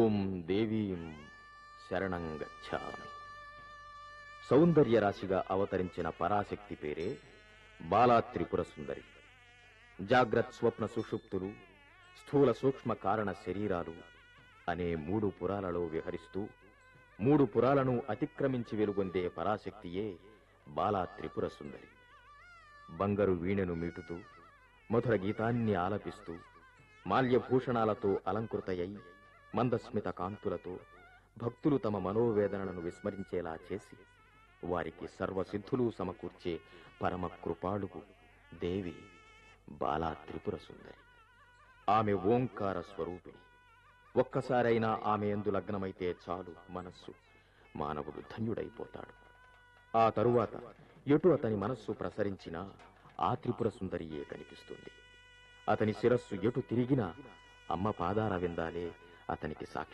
ఓం దేవీం శరణం గచ్ఛామి సౌందర్య రాశిగా అవతరించిన పరాశక్తి పేరే బాలా త్రిపుర సుందరి జాగ్రత్ స్వప్న సుషుప్తులు స్థూల సూక్ష్మ కారణ శరీరాలు అనే మూడు పురాలలో విహరిస్తూ మూడు పురాలను అతిక్రమించి వెలుగొందే పరాశక్తియే బాలా త్రిపుర సుందరి బంగారు వీణెను మీటుతూ మధుర గీతాన్ని ఆలపిస్తూ మాల్యభూషణాలతో అలంకృతయై మందస్మిత కాంతులతో భక్తులు తమ మనోవేదనలను విస్మరించేలా చేసి వారికి సర్వసిద్ధులు సమకూర్చే పరమ కృపాళువు దేవి బాలా త్రిపుర సుందరి ఆమె ఓంకార స్వరూపిణి ఒక్కసారైనా ఆమె ఎందు లగ్నమైతే చాలు మనస్సు మానవుడు ధన్యుడైపోతాడు ఆ తరువాత ఎటు అతని మనస్సు ప్రసరించినా ఆ త్రిపుర సుందరియే కనిపిస్తుంది అతని శిరస్సు ఎటు తిరిగినా అమ్మ పాదార విందాలే అతనికి సాక్షి